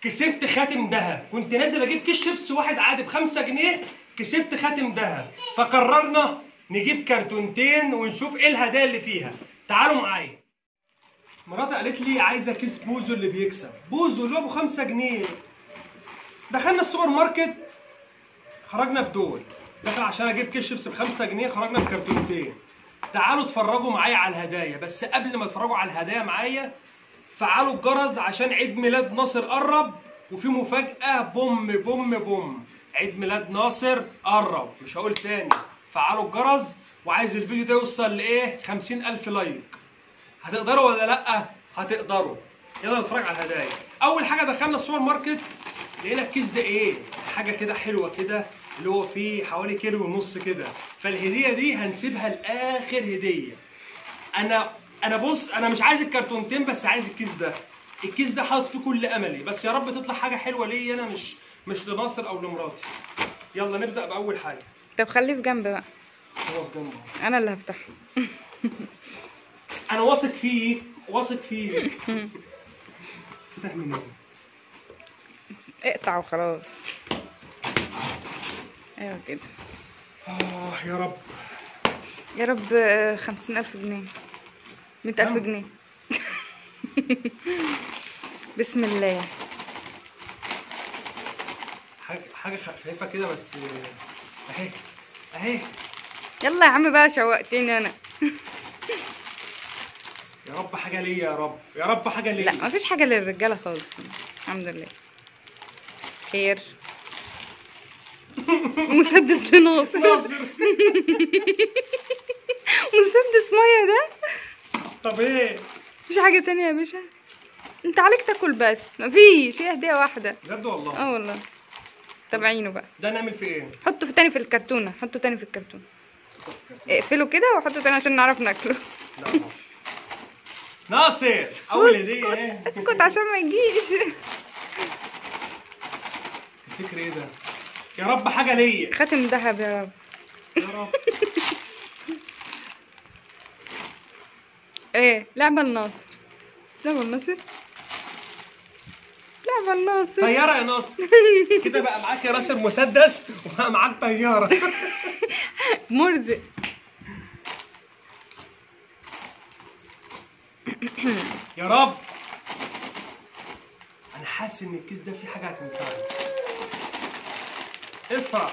كسبت خاتم ذهب كنت نازل اجيب كيس شيبس واحد عادي بخمسة جنيه كسبت خاتم ذهب فقررنا نجيب كرتونتين ونشوف ايه الهدايا اللي فيها تعالوا معايا مراتي قالت لي عايزه كيس بوزو اللي بيكسب بوزو اللي هو ابو 5 جنيه دخلنا السوبر ماركت خرجنا بدول دخل عشان اجيب كيس شيبس ب 5 جنيه خرجنا بكرتونتين تعالوا اتفرجوا معايا على الهدايا بس قبل ما تتفرجوا على الهدايا معايا فعلوا الجرس عشان عيد ميلاد ناصر قرب وفي مفاجأة بوم بوم بوم عيد ميلاد ناصر قرب مش هقول تاني فعلوا الجرس وعايز الفيديو ده يوصل لايه 50 ألف لايك هتقدروا ولا لأ؟ هتقدروا يلا نتفرج على الهدايا أول حاجة دخلنا السوبر ماركت لقينا الكيس ده ايه حاجة كده حلوة كده اللي هو فيه حوالي كيلو ونص كده فالهدية دي هنسيبها لآخر هدية انا انا بص انا مش عايز الكرتونتين بس عايز الكيس ده الكيس ده حاطط فيه كل املي بس يا رب تطلع حاجه حلوه ليا انا مش مش لناصر او لمراتي يلا نبدا باول حاجه طب خليه في جنب بقى هو في جنبه انا اللي هفتحه انا واثق فيه واثق فيه فتح من اقطع وخلاص ايوه كده اه يا رب يا رب آه، خمسين ألف جنيه مية ألف كم؟ جنيه بسم الله حاجه حاجه خفيفه كده بس آه، اهي اهي يلا يا عم بقى شوقتني انا يا رب حاجه ليا يا رب يا رب حاجه ليا لا مفيش حاجة للرجالة خالص الحمد لله خير مسدس لناصر ناصر مسدس مية ده طب ايه مفيش حاجة تانية يا باشا انت عليك تاكل بس مفيش هي هدية واحدة بجد والله اه والله تابعينه بقى ده نعمل فيه ايه حطه في تاني في الكرتونة حطه تاني في الكرتونة اقفله كده وحطه تاني عشان نعرف ناكله لا أهو. ناصر اول هديه ايه اسكت عشان ما يجيش تفتكر ايه ده يا رب حاجه ليا خاتم ذهب يا رب يا رب ايه لعبة الناصر لعبة الناصر لعبة الناصر طياره يا ناصر كده بقى معاك يا ناصر مسدس وبقى معاك طياره مرزق يا رب انا حاسس ان الكيس ده فيه حاجه هتنفعني ارفع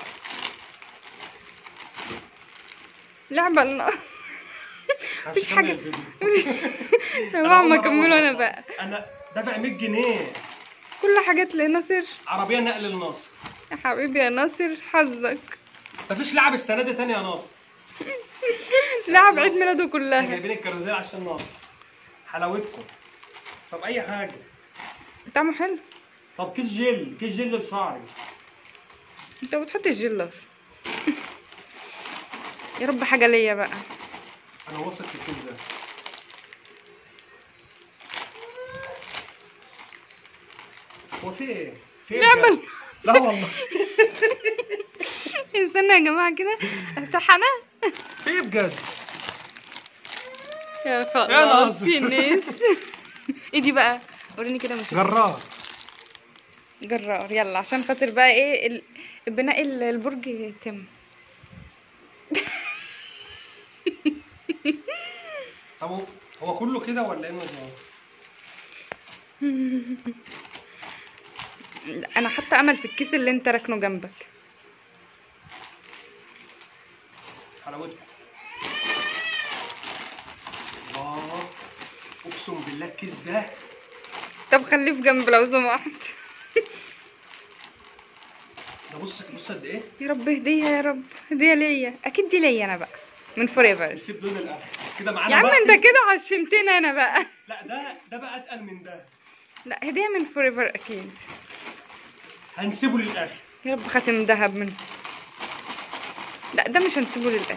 لعبة الناصر مفيش هكمل حاجة. الفيديو. يا أنا ماما أول مرة كملوا انا أعرف. بقى انا دافع 100 جنيه كل حاجات لناصر عربيه نقل لناصر يا حبيبي يا ناصر حظك مفيش لعب السنه دي تاني يا ناصر لعب عيد ميلاده احنا كلها جايبين الكرزيه عشان ناصر حلاوتكم طب اي حاجه طعمه حلو طب كيس جل كيس جل لشعري انت بتحط الجل اصلا يا رب حاجة ليا بقى انا واثق في الكيس ده هو في ايه؟ في ايه لعبة بجد؟ لا والله استنى يا جماعة كده افتح انا في ايه بجد؟ يا خلاص ناصر. في ناس ايه دي بقى وريني كده مش جرار جرار يلا عشان خاطر بقى ايه ال... بناء ال- البرج يتم طب هو- هو كله كده ولا ايه النظام؟ انا حاطه امل في الكيس اللي انت راكنه جنبك حلاوتكم الله اقسم بالله الكيس ده طب خليه في جنب لو سمحت ده بص بص قد ايه؟ يا رب هديه يا رب هديه ليا اكيد دي ليا انا بقى من فوريفر نسيب دول الاخر كده معانا يا عم بقى انت كده عشمتني انا بقى لا ده ده بقى اتقل من ده لا هديه من فوريفر اكيد هنسيبه للاخر يا رب خاتم ذهب منه لا ده مش هنسيبه للاخر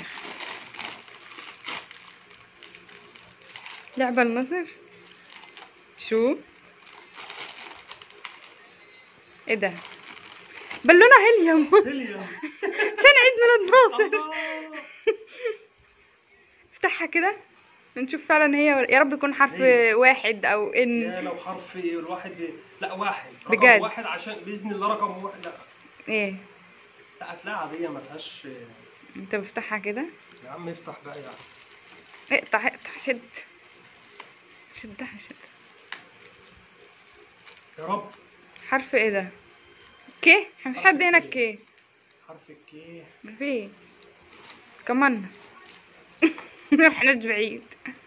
لعبة النصر شو ايه ده بالونة هيليوم هيليوم عشان عيد ميلاد ناصر الله افتحها كده نشوف فعلا هي ولا- يا رب يكون حرف هي. واحد او ان يا لو حرف الواحد لا واحد رقم بجد؟ واحد عشان باذن الله رقم واحد لا ايه لا هتلاقي عاديه ما فيهاش انت بفتحها كده يا عم افتح بقى يا عم اقطع اقطع شد شدها شد يا رب حرف ايه ده كي مفيش حد هنا حرف كي حرف الكي مفيش كمان محناش بعيد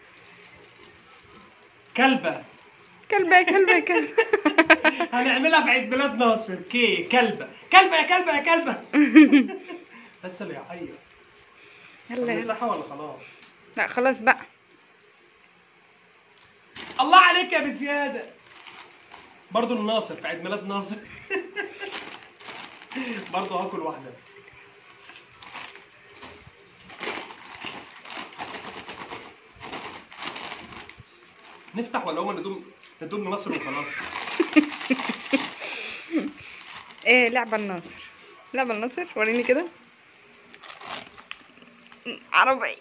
كلبه كلبة يا كلبة يا كلبة هنعملها في عيد ميلاد ناصر كي كلبه كلبه يا كلبه يا كلبه بس اللي يعيط يلا يلا نفتحها ولا خلاص لا خلاص بقى الله عليك يا بزياده برضو الناصر في عيد ميلاد ناصر برضو هاكل واحده نفتح ولا هما ندوم ندوم لناصر وخلاص ايه لعبة الناصر لعبة الناصر وريني كده عربي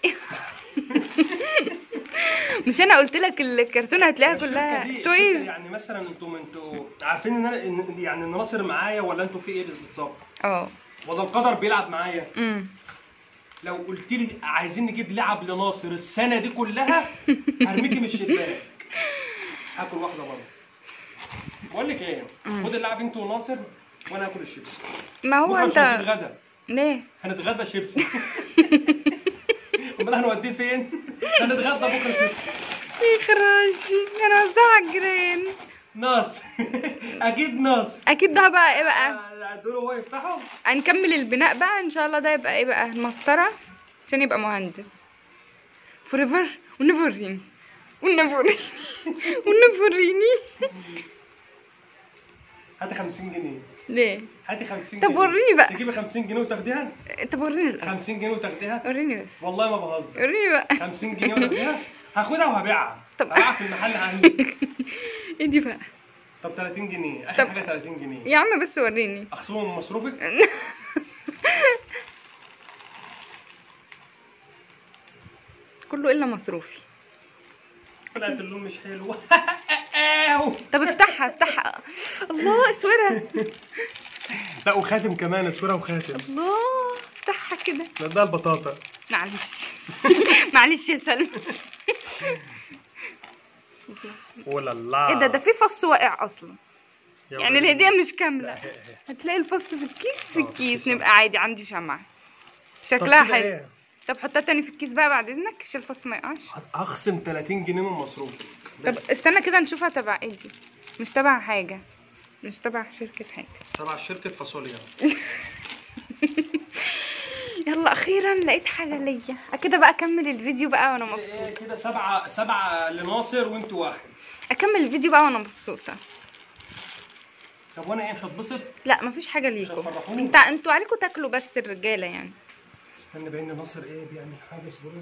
مش انا قلت لك الكرتونه هتلاقيها الشركة كلها دي- الشركة تويز يعني مثلا انتوا انتوا عارفين ان انا إن يعني ان ناصر معايا ولا انتوا في ايه بالظبط اه ولا القدر بيلعب معايا امم لو قلت لي عايزين نجيب لعب لناصر السنه دي كلها هرميكي من الشباك هاكل واحده برضه بقول لك ايه خد اللعب انت وناصر وانا هاكل الشيبسي ما هو بكرة مش انت هنجيب غدا ليه هنتغدى شيبسي امال هنوديه فين؟ هنتغدى بكره شيبسي يا خراشي انا وزعها الجيران ناصر اكيد ناصر اكيد ده بقى ايه بقى آه، دول هو يفتحوا هنكمل البناء بقى ان شاء الله ده يبقى ايه بقى المسطره عشان يبقى مهندس فوريفر ونفوريني ونفوريني ونفوريني هاتي 50 جنيه ليه هاتي 50 طب جنيه وريني بقى. تجيبي 50 جنيه وتاخديها طب وريني الأول. 50 جنيه وتاخديها وريني بس والله ما بهزر وريني بقى 50 جنيه وتاخديها هاخدها وهبيعها طب. هبيعها في المحل عندي ادي بقى طب 30 جنيه اخر طب. حاجه 30 جنيه يا عم بس وريني اخصمهم من مصروفك كله الا مصروفي طلعت اللون مش حلو طب افتحها افتحها الله اسورها لا وخاتم كمان اسوره وخاتم الله افتحها كده ده ده البطاطا معلش معلش يا سلمى ولا لا ايه ده ده في فص واقع اصلا يا يعني ولد. الهديه مش كامله لا، هي- هي. هتلاقي الفص في الكيس في اه، في الكيس الكيس، نبقى عادي عندي شمعة طب شكلها كده حلو ايه؟ طب حطها تاني في الكيس بقى بعد اذنك عشان الفص ما يقعش اخصم 30 جنيه من مصروفك طب بس. استنى كده نشوفها تبع ايه دي مش تبع حاجه مش تبع شركه حاجه تبع شركه فاصوليا يلا اخيرا لقيت حاجه ليا كده بقى اكمل الفيديو بقى وانا مبسوطه إيه كده سبعه سبعه لناصر وانتوا واحد اكمل الفيديو بقى وانا مبسوطه طب وانا ايه مش هتبسط لا مفيش حاجه ليكم هتفرحوني؟ انت انتوا عليكم تاكلوا بس الرجاله يعني استنى باين ناصر ايه بيعمل حاجه اصبروا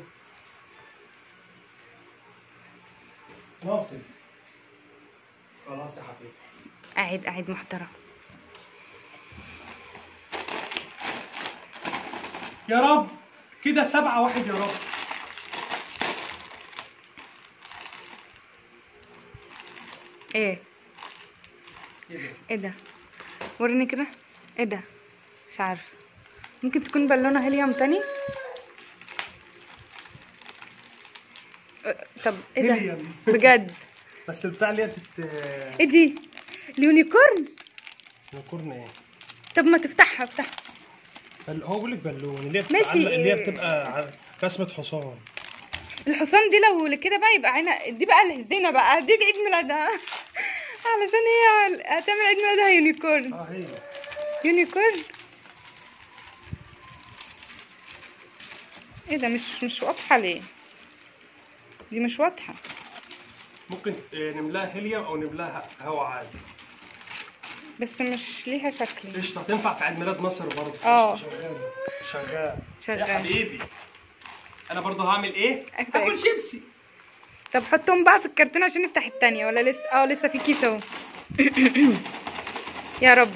ناصر خلاص يا حبيبي قاعد قاعد محترم يا رب كده سبعة واحد يا رب ايه ايه ده؟ ايه ده وريني كده ايه ده مش عارفه ممكن تكون بالونه هيليوم تاني أه، طب ايه ده هيليوم. بجد بس البتاع اللي هي بتت ايه دي اليونيكورن الكورن ايه؟ طب ما تفتحها افتحها بل... هو بيقول لك بالون اللي هي ماشي، بتبقى عاملة- اللي هي إيه. بتبقى ع- رسمة حصان الحصان دي لو كده بقى يبقى عينها دي بقى الهزينه بقى دي عيد ميلادها علشان هي هتعمل عيد ميلادها يونيكورن اه هي يونيكورن ايه ده مش مش واضحه ليه دي مش واضحه ممكن آه، نملاها هيليوم او نملاها هوا عادي بس مش ليها شكل قشطة هتنفع في عيد ميلاد ناصر برضه اه. قشطة، شغال شغال شغال. يا حبيبي انا برضه هعمل ايه؟ أكل. هاكل شيبسي طب حطهم بقى في الكرتون عشان نفتح التانية ولا لسه اه لسه في كيس اهو يا رب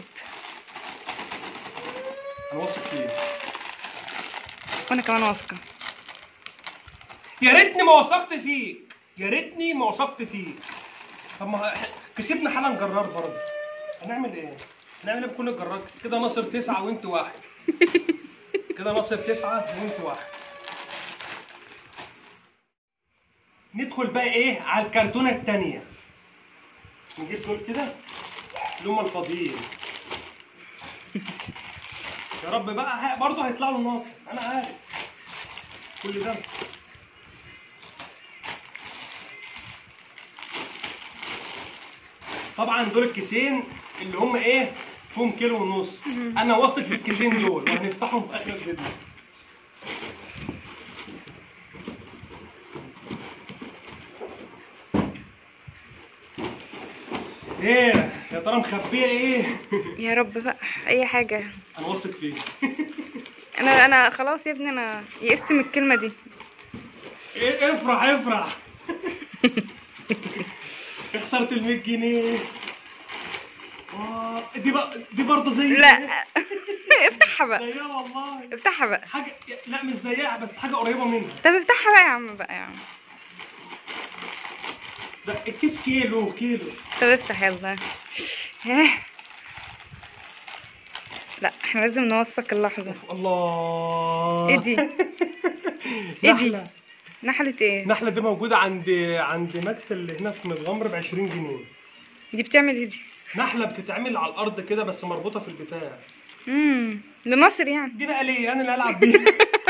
انا واثق فيه وانا كمان واثقه يا ريتني ما وثقت فيك يا ريتني ما وثقت فيك طب ما كسبنا حالا جرار برضه هنعمل ايه؟ هنعمل ايه بكل الجرار كده ناصر تسعة وانت واحد كده ناصر تسعة وانت واحد ندخل بقى ايه على الكرتونة التانية نجيب دول كده اللي هم الفاضيين يا رب بقى ه- برضه هيطلع له ناصر انا عارف كل ده طبعا دول الكيسين اللي هم ايه فيهم كيلو ونص انا واثق في الكيسين دول وهنفتحهم في اخر الفيديو ايه يا ترى مخبيه ايه يا رب بقى اي حاجه انا واثق فيك انا انا خلاص يا ابني انا يئست من الكلمه دي إيه افرح افرح خسرت ال 100 جنيه آه، دي بقى دي برضه زي لا افتحها بقى زيها والله افتحها بقى حاجه لا مش زيها بس حاجه قريبه منها طب افتحها بقى يا عم بقى يا عم ده الكيس كيلو كيلو طب افتح يلا ها. لا احنا لازم نوثق اللحظه الله ايه دي ايه دي نحلة نحله ايه النحلة دي موجودة عند عند ماكس اللي هنا في متغمر ب 20 جنيه دي بتعمل ايه دي نحلة بتتعمل على الأرض كده بس مربوطة في البتاع امم لناصر يعني دي بقى ليه انا اللي هلعب بيها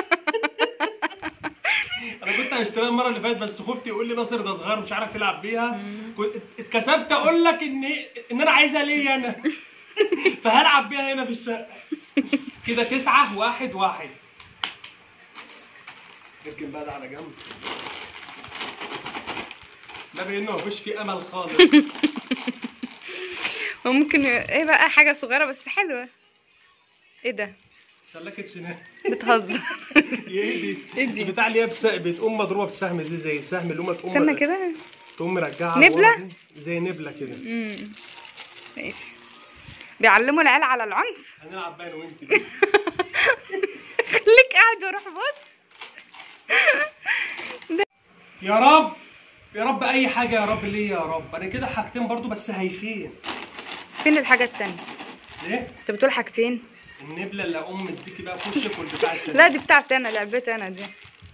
انا كنت هشتريها المره اللي فاتت بس خفت يقول لي ناصر ده صغير مش عارف يلعب بيها كنت اتكسفت اقول لك ان ان انا عايزها ليا انا فهلعب بيها هنا في الشقه كده تسعة واحد واحد اركن بقى ده على جنب لا بانه مفيش فيه امل خالص وممكن ايه بقى حاجه صغيره بس حلوه ايه ده سلكت سنان بتهزر ايه دي؟ إيه دي؟ البتاع اللي هي بس... بتقوم مضروبه بسهم دي زي السهم اللي هم تقوم استنى كده تقوم مرجعها نبلة؟ لورا دي، زي نبله كده امم ماشي بيعلموا العيال على العنف هنلعب بقى انا وانت خليك قاعد واروح بص يا رب يا رب اي حاجه يا رب ليه يا رب انا كده حاجتين برضو بس هايفين فين الحاجه التانية ليه انت بتقول حاجتين النبله اللي اقوم مديكي بقى في وشك والبتاع التاني لا دي بتاعتي انا لعبتي انا دي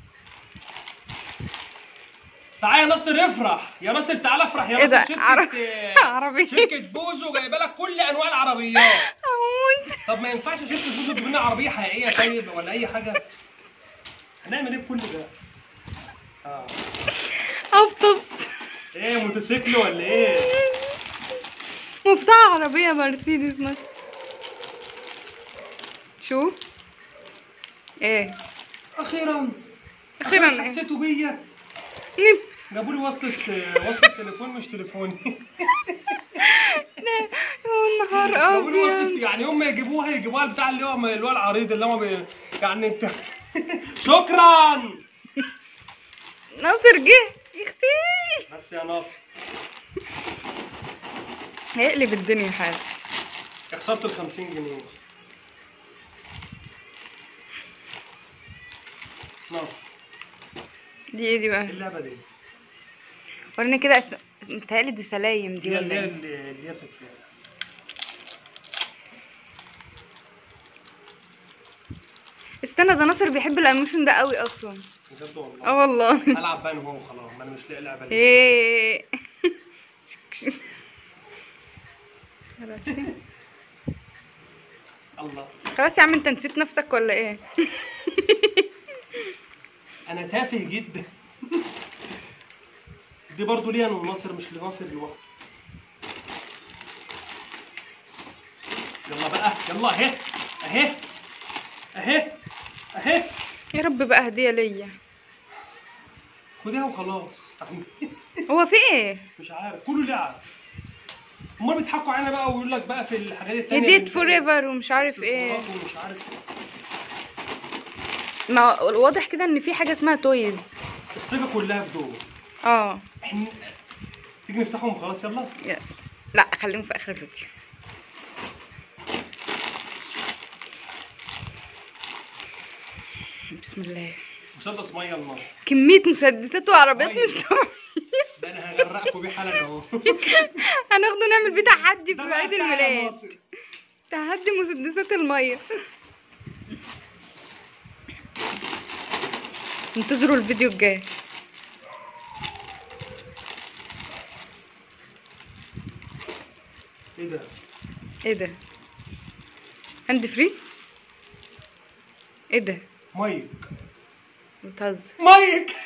تعالى يا ناصر افرح يا ناصر تعالى افرح يا ايه ده ناصر شركه عرب... آه، عربي شركه بوزو جايبه لك كل انواع العربيات اموت طب ما ينفعش شركه بوزو تجيب لنا عربيه حقيقيه طيب ولا اي حاجه هنعمل ايه بكل ده اه افطس ايه موتوسيكل ولا ايه مفتاح عربيه مرسيدس مثلا شو ايه اخيرا أخيراً إيه؟ حسيتوا بيا مين؟ جابوا لي وصلة وصلة تليفون مش تليفوني يا نهار جابوا لي ابيض وصلة يعني هم يجيبوها يجيبوها البتاع اللي هو اللي هو العريض اللي هو بي... يعني انت شكرا ناصر جه اختي بس يا ناصر هيقلب الدنيا حاجه خسرت ال 50 جنيه ناصر دي ايه دي بقى ايه اللعبة دي؟ وريني كده أس... متهيألي دي سلايم دي دي ولا اللي هي ايه اللي اللي هي بتتفعل. استنى ده ناصر بيحب الانيميشن ده قوي اصلا بجد والله اه والله العب بقى انا هو خلاص ما انا مش لاقي لعبة ليه ايه الله خلاص يا عم انت نسيت نفسك ولا ايه انا تافه جدا دي برضو ليا انا وناصر مش لناصر لوحده يلا بقى يلا اهي اهي اهي اهي يا رب بقى هديه ليا خديها وخلاص هو في ايه مش عارف كله لعب امال بيضحكوا علينا بقى ويقول لك بقى في الحاجات التانية هديت اللي- فور ايفر ومش عارف ايه اكسسوارات ومش عارف ما واضح كده ان في حاجه اسمها تويز الصيغه كلها في دول اه احنا تيجي نفتحهم خلاص يلا يا- لا خليهم في اخر الفيديو بسم الله مسدس ميه النار كمية مسدسات وعربيات طيب. مش طبيعية ده انا هغرقكم بيه حالا اهو هناخده نعمل بيه تحدي ده في بقى عيد بتاع يا الميلاد ناصر. تحدي مسدسات المية انتظروا الفيديو الجاي ايه ده ايه ده هاند فري ايه ده مايك بتهزر مايك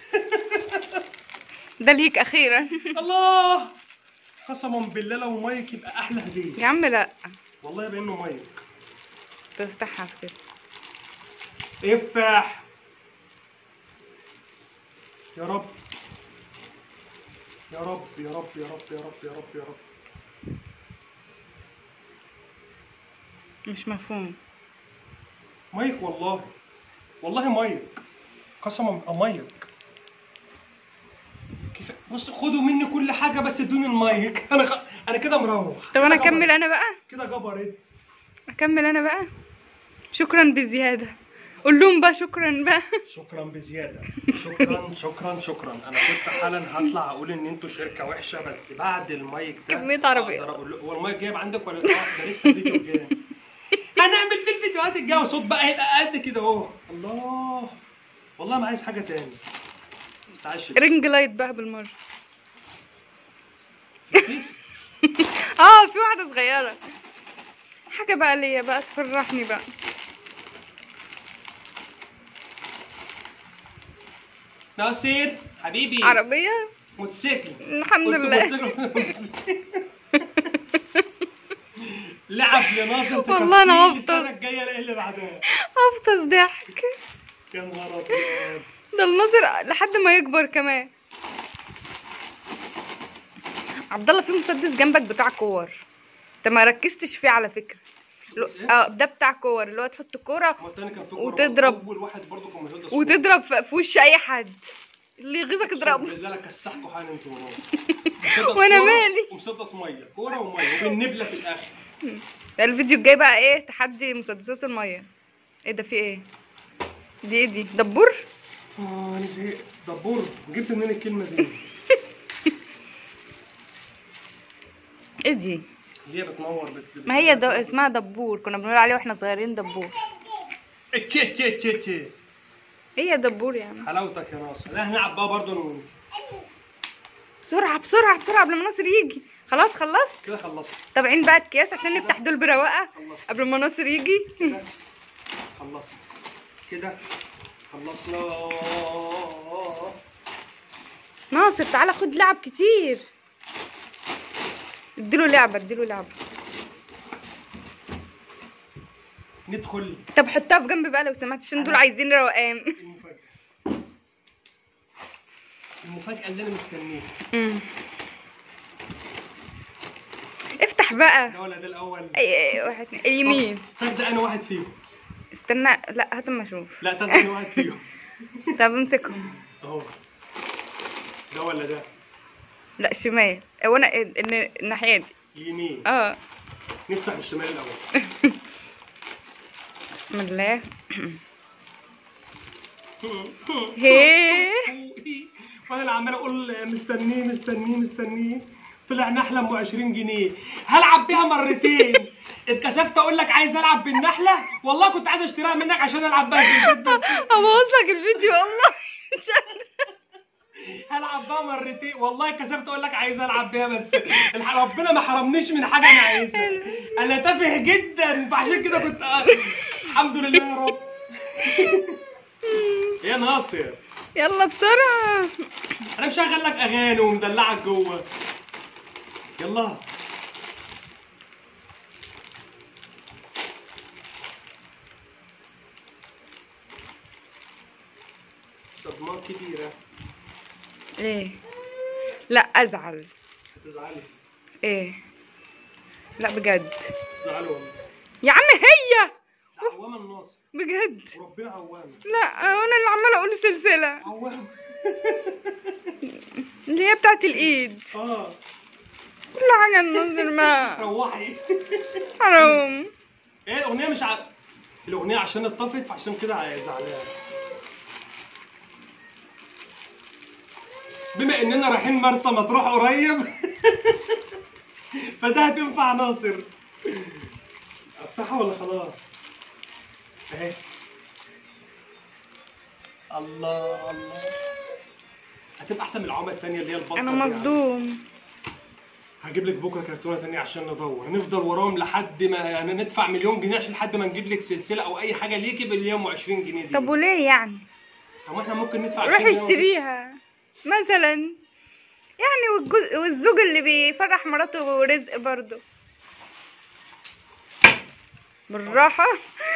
ده ليك اخيرا الله قسما بالله لو مايك يبقى احلى هديه يا عم لا والله بانه مايك تفتحها كده افتح يا رب يا رب يا رب يا رب يا رب يا رب يا رب مش مفهوم مايك والله والله مايك قسما بالله مايك كيف بص خدوا مني كل حاجه بس ادوني المايك انا خ... انا كده مروح طب انا كده اكمل جبرت. انا بقى كده جبرت اكمل انا بقى شكرا بزيادة قول لهم بقى شكرا بقى شكرا بزياده شكرا شكرا شكرا انا كنت حالا هطلع اقول ان انتوا شركه وحشه بس بعد المايك ده كمية عربيات. أقدر أقول له- هو المايك جايب عندك ولا لا ده لسه الفيديو الجاي هنعمل في الفيديوهات الجايه وصوت بقى هيبقى قد كده اهو الله والله ما عايز حاجه تاني بس عايز شيبسي. رينج لايت بقى بالمرة كيس اه في واحدة صغيرة حاجة بقى ليا بقى تفرحني بقى ناصر حبيبي عربية موتوسيكل الحمد قلت لله موتوسيكل. لعب لناصر والله أنا تكفيه السنه هفطس. الجايه ايه اللي بعدها افطس ضحك يا نهار ابيض ده الناظر لحد ما يكبر كمان عبد الله في مسدس جنبك بتاع كور انت ما ركزتش فيه على فكره لو- إيه؟ اه ده بتاع كور اللي هو تحط كوره ما التاني كان في وتضرب. اول واحد برضه كان مسدس وتضرب في في وش اي حد اللي يغيظك اضربه بالله لا كسحكوا حالا انتوا وناصر وأنا مالي؟ ومسدس ميه كوره وميه وبالنبله في الاخر ده الفيديو الجاي بقى ايه تحدي مسدسات الميه ايه ده في ايه دي ايه دي دبور اه انا زهقت دبور جبت منين الكلمه دي ايه دي اللي هي بتنور بت... ما هي ده اسمها دبور كنا بنقول عليه واحنا صغيرين دبور تشي تشي تشي تشي ايه يا دبور يا عم حلاوتك يا ناصر لا هنلعب بقى برضه نقول بسرعه بسرعه بسرعه قبل ما ناصر يجي خلاص خلصت كده خلصت طب عين بقى الكياس عشان نفتح دول برواقه خلصت قبل ما ناصر يجي كده خلصت كده خلصنا ناصر تعالى خد لعب كتير اديله لعبه اديله لعبه ندخل طب حطها في جنب بقى لو سمحت عشان دول عايزين روقان المفاجأة المفاجأة اللي أنا مستنيها أمم. افتح بقى ده ولا ده الأول؟ أي- أي- واحد اتنين. اليمين طب تبدأ أنا واحد فيهم استنى لا هات اما اشوف لا تبدأ أنا واحد فيهم طب امسكهم أهو ده ولا ده؟ لا شمال وانا ال- الناحيه دي يمين اه نفتح الشمال الأول بسم الله هيه وانا اللي عمال اقول مستنيه مستنيه مستنيه طلع نحله ام 20 جنيه هلعب بيها مرتين اتكسفت اقول لك عايز العب بالنحله والله كنت عايز اشتريها منك عشان العب بيها في البيت بس ابوظ لك الفيديو والله مش قادرة. هلعب بيها مرتين والله كسفت اقول لك عايز العب بيها بس الح- ربنا ما حرمنيش من حاجه انا عايزها انا تافه جدا فعشان كده كنت آه. الحمد لله يا رب يا ناصر يلا بسرعه انا مشغل لك اغاني ومدلعك جوه يلا صدمات كبيرة ايه لا ازعل هتزعلي ايه لا بجد تزعلي والله يا عم هي عوامة الناصر بجد وربنا عوامة لا انا اللي عماله اقول سلسله عوامة اللي هي بتاعت الايد اه كل حاجه النظر ما روحي حرام ايه الاغنية مش ع... الاغنية عشان اتطفت فعشان كده زعلان بما اننا رايحين مرسى مطروح قريب فده هتنفع ناصر افتحها ولا خلاص اهي الله الله هتبقى احسن من العوامه الثانيه اللي هي البطه انا دي يعني. مصدوم هجيب لك بكره كرتونه تانية عشان ندور هنفضل وراهم لحد ما يعني ندفع مليون جنيه عشان لحد ما نجيب لك سلسله او اي حاجه ليكي باللي هي ام 20 جنيه دي طب وليه يعني طب احنا ممكن ندفع 20 روح جنيه اشتريها مثلا يعني والجوز والزوج اللي بيفرح مراته رزق برضه بالراحة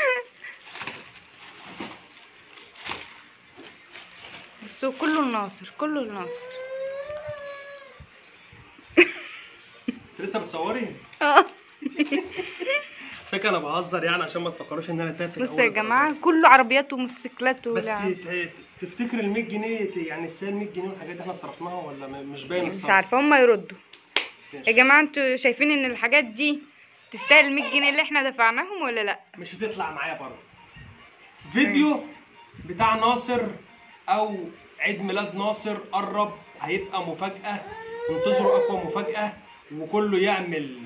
بس هو كله الناصر كله الناصر انت لسه بتصوري؟ اه فكرة انا بهزر يعني عشان ما تفكروش ان انا تافه بصوا أول يا جماعة كله عربيات وموتوسيكلات بس ولعب ت- تفتكر ال 100 جنيه ت- يعني تستاهل 100 جنيه والحاجات دي احنا صرفناها ولا م- مش باين مش الصرف؟ عارفة هما يردوا ماشي. يا جماعة انتوا شايفين ان الحاجات دي تستاهل 100 جنيه اللي احنا دفعناهم ولا لا مش هتطلع معايا برضه فيديو بتاع ناصر او عيد ميلاد ناصر قرب هيبقى مفاجأة انتظروا اقوى مفاجأة وكله يعمل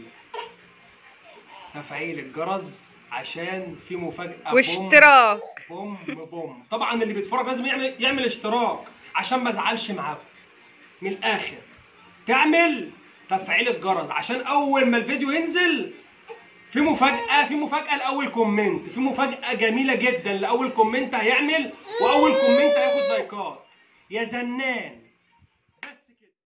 تفعيل الجرس عشان في مفاجأة بوم واشتراك بوم بوم طبعا اللي بيتفرج لازم يعمل يعمل اشتراك عشان ما ازعلش معاكم من الاخر تعمل تفعيل الجرس عشان اول ما الفيديو ينزل في مفاجأة في مفاجأة لأول كومنت في مفاجأة جميلة جدا لأول كومنت هيعمل وأول كومنت هياخد لايكات يا زنان